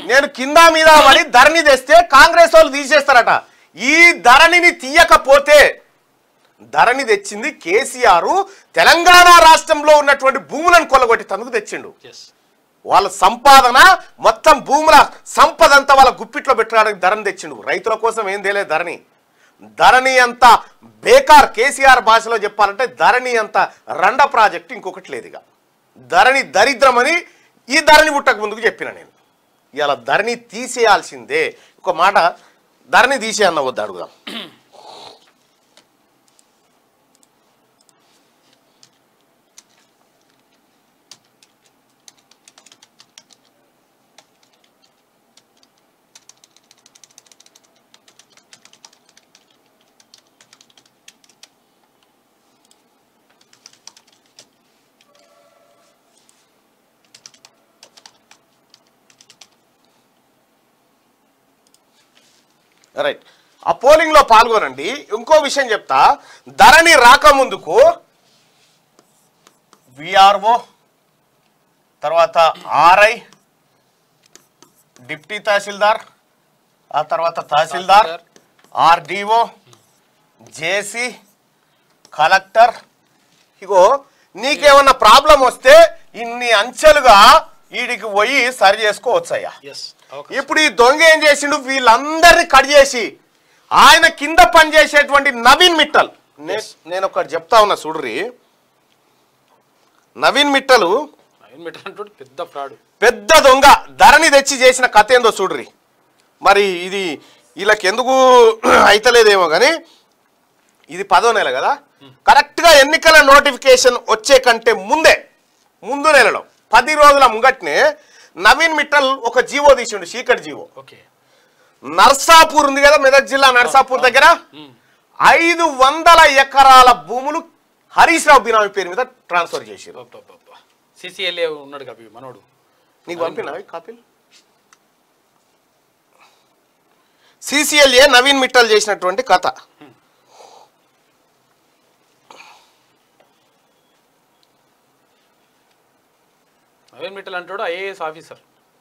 నేను కింద మీద పడి ధరణి తెస్తే కాంగ్రెస్ వాళ్ళు తీసేస్తారట ఈ ధరణిని తీయకపోతే ధరణి తెచ్చింది కేసీఆర్ తెలంగాణ రాష్ట్రంలో ఉన్నటువంటి భూములను కొల్లగొట్టి తనకు తెచ్చిండు ఎస్ వాళ్ళ సంపాదన మొత్తం భూముల సంపద అంతా వాళ్ళ గుప్పిట్లో పెట్టడానికి ధరని తెచ్చిండు రైతుల కోసం ఏం తెలియదు ధరణి ధరణి అంత బేకార్ కేసీఆర్ భాషలో చెప్పాలంటే ధరణి అంత రండ ప్రాజెక్ట్ ఇంకొకటి లేదు ఇక ధరణి దరిద్రమని ఈ ధరణి పుట్టక ముందుకు చెప్పిన నేను ఇలా ధరణి తీసేయాల్సిందే ఒక మాట ధరణి తీసే అన్న వద్దు అడుగుదాం రైట్ ఆ పోలింగ్ లో పాల్గొనండి ఇంకో విషయం చెప్తా ధరణి రాకముందుకు విఆర్ఓ తర్వాత ఆర్ఐ డిప్టీ తహసీల్దార్ ఆ తర్వాత తహసీల్దార్ ఆర్డీఓ జేసీ కలెక్టర్ ఇగో నీకేమన్నా ప్రాబ్లం వస్తే ఇన్ని అంచెలుగా వీడికి పోయి సరి చేసుకోవచ్చయ్యా ఎస్ అవకాశం ఇప్పుడు ఈ దొంగ ఏం చేసిండు వీళ్ళందరినీ కట్ చేసి ఆయన కింద పనిచేసేటువంటి నవీన్ మిట్టల్ నే- నేను ఒకటి చెప్తా ఉన్నా చూడ్రి నవీన్ మిట్టలు నవీన్ మీటర్ అంటూ పెద్ద ఫ్రాడ్ పెద్ద దొంగ ధరణి తెచ్చి చేసిన కథ ఏందో చూడ్రి మరి ఇది వీళ్ళకి ఎందుకు అయితలేదేమో కానీ ఇది పదో నెల కదా కరెక్ట్గా ఎన్నికల నోటిఫికేషన్ వచ్చే కంటే ముందే ముందు నెలలో పది రోజుల ముంగట్నే నవీన్ మిట్టల్ ఒక జీవో తీసిండు చీకటి జీవో ఓకే నర్సాపూర్ ఉంది కదా మెదక్ జిల్లా నర్సాపూర్ దగ్గర ఐదు వందల ఎకరాల భూములు హరీష్ రావు బినామీ పేరు మీద ట్రాన్స్ఫర్ చేసారు సిసిఎల్ఏ ఉన్నాడు కవి మనోడు నీకు పంపినా కాపీలు సిసిఎల్ఏ నవీన్ మిట్టల్ చేసినటువంటి కథ నవీన్ మిట్టల్ అంటాడు ఐఏఎస్ ఆఫీసర్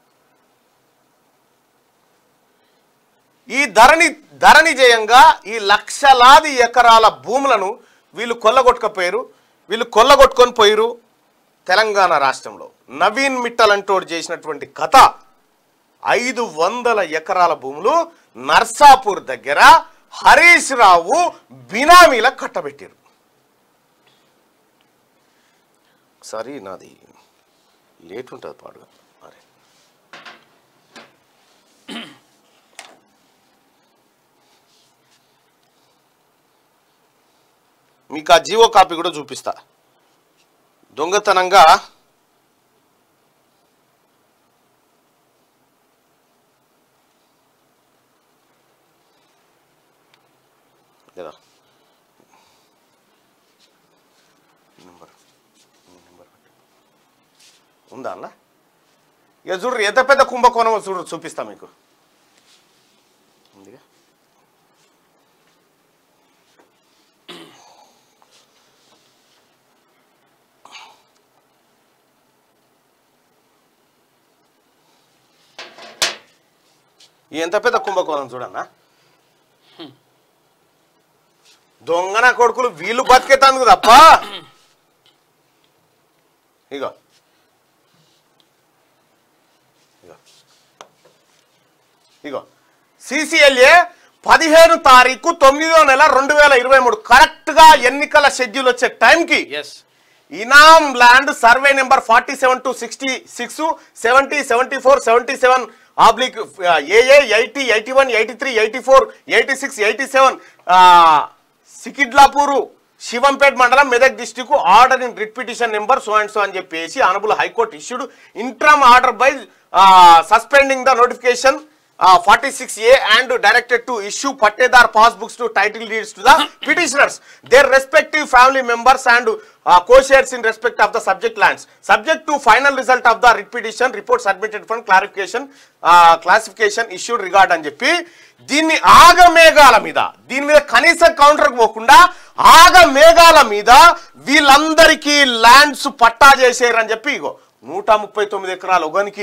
ఈ ధరణి ధరణి జయంగా ఈ లక్షలాది ఎకరాల భూములను వీళ్ళు కొల్లగొట్టుకపోయారు వీళ్ళు కొల్లగొట్టుకొని పోయారు తెలంగాణ రాష్ట్రంలో నవీన్ మిట్టల్ అంటోడు చేసినటువంటి కథ ఐదు వందల ఎకరాల భూములు నర్సాపూర్ దగ్గర హరీష్ రావు బినామీల కట్టబెట్టారు సరే నాది లేట్ ఉంటుంది పాడుగా మరి మీకు ఆ జీవో కాపీ కూడా చూపిస్తా దొంగతనంగా లేదా నెంబర్ నెంబర్ పెట్టు. ఉందా అన్న ఇక చూడు ఎంత పెద్ద కుంభకోణమో చూడు చూపిస్తా మీకు ఉందిగా ఈ ఎంత పెద్ద కుంభకోణం చూడన్నా దొంగన కొడుకులు వీళ్ళు బతికేతందుకు తప్ప ఇగో ఇగో ఇగో సిసిఎల్ఏ పదిహేను తారీఖు తొమ్మిదో నెల రెండు వేల ఇరవై మూడు కరెక్ట్గా ఎన్నికల షెడ్యూల్ వచ్చే టైంకి S inam land survey number forty seven to sixty six seventy seventy four seventy seven oblique A A eighty eighty one eighty three eighty four eighty six eighty seven Sikidlapur Shivampet మండలం Medak district order in writ petition number so and so అని చెప్పేసి honourable high court issued interim order by suspending the notification forty six A and directed to issue pattadar passbooks to title deeds to the petitioners their respective family members and uh, co-shares in respect of the subject lands subject to final result of the writ petition reports submitted for clarification uh, classification issued regard అని చెప్పి దీన్ని ఆగమేఘాల మీద దీని మీద కనీస counter పోకుండా ఆగమేఘాల మీద వీళ్ళందరికీ ల్యాండ్స్ పట్టా చేసేయరని చెప్పి ఇగో నూట ముప్పై తొమ్మిది ఎకరాలు ఒకనికి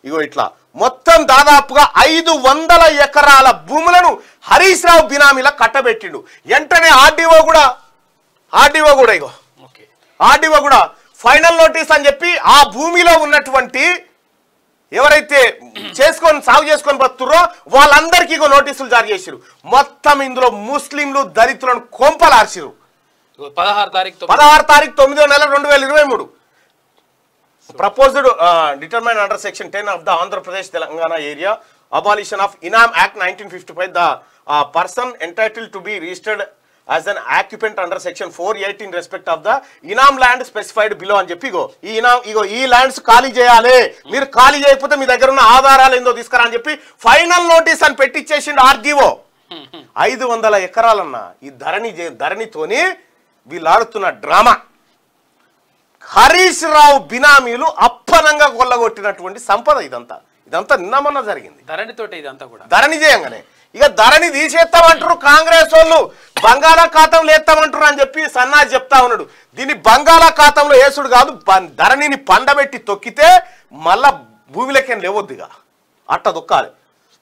ఇగో ఇట్లా మొత్తం దాదాపుగా ఐదు వందల ఎకరాల భూములను హరీష్ రావు బినామీల కట్టబెట్టిండు వెంటనే ఆర్డీఓ కూడా ఆర్డీఓ కూడా ఇగో ఓకే ఆర్డీఓ కూడా ఫైనల్ నోటీస్ అని చెప్పి ఆ భూమిలో ఉన్నటువంటి ఎవరైతే చేసుకొని సాగు చేసుకొని బతుర్రో వాళ్ళందరికీ ఇగో నోటీసులు జారీ చేసిరు మొత్తం ఇందులో ముస్లింలు దళితులను కొంపలార్చిరు ఇగో పదహారు తారీఖు తొమ్మిది- పదహారు తారీఖు తొమ్మిదో నెల రెండు వేల ఇరవై మూడు proposed determine under section ten of the Andhra Pradesh Telangana area abolition of ఇనామ్ act nineteen fifty five the person entitle to be registered as an occupant under section four eight in respect of the ఇనామ్ land specified below అని చెప్పి ఇగో ఈ ఇనామ్ ఇగో ఈ lands ఖాళీ చేయాలి మీరు ఖాళీ చేయకపోతే మీ దగ్గర ఉన్న ఆధారాలు ఏందో తీసుకురా అని చెప్పి ఫైనల్ నోటీస్ అని పెట్టించేసిండు ఆర్డీఓ ఐదు వందల ఎకరాలన్న ఈ ధరణి చే- ధరణితోని వీళ్ళు ఆడుతున్న డ్రామా హరీష్ రావు బినామీలు అప్పనంగా కొల్లగొట్టినటువంటి సంపద ఇదంతా ఇదంతా నిన్న మొన్న జరిగింది ధరణితోటి ఇదంతా కూడా ధరణి చేయంగానే ఇక ధరణి తీసేస్తామంటారు కాంగ్రెస్ వాళ్ళు బంగాళాఖాతంలో వేస్తామంటారు అని చెప్పి సన్నాసి చెప్తా ఉన్నాడు దీన్ని బంగాళాఖాతంలో వేసుడు కాదు బ- ధరణిని పండబెట్టి తొక్కితే మళ్ళా భూమిలోకి లేవద్దుగా అట్ట దొక్కాలి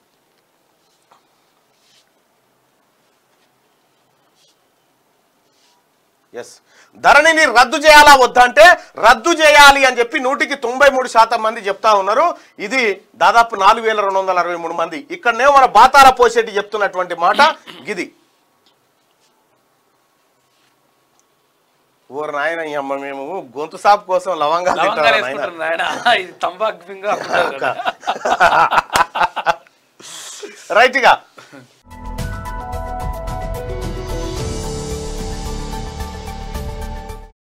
ఎస్ ధరణిని రద్దు చేయాలా వద్దా అంటే రద్దు చేయాలి అని చెప్పి నూటికి తొంభై మూడు శాతం మంది చెప్తా ఉన్నారు ఇది దాదాపు నాలుగు వేల రెండు వందల అరవై మూడు మంది ఇక్కడనే మన బాతార పోసేటి చెప్తున్నటువంటి మాట గిది ఓరు నాయన ఈ అమ్మ మేము గొంతు సాపు కోసం లవంగాలు లవంగాలు తింటారా నాయనా? వేసుకుంటారు నాయన ఇది తంబాకు పింగా రైట్ గా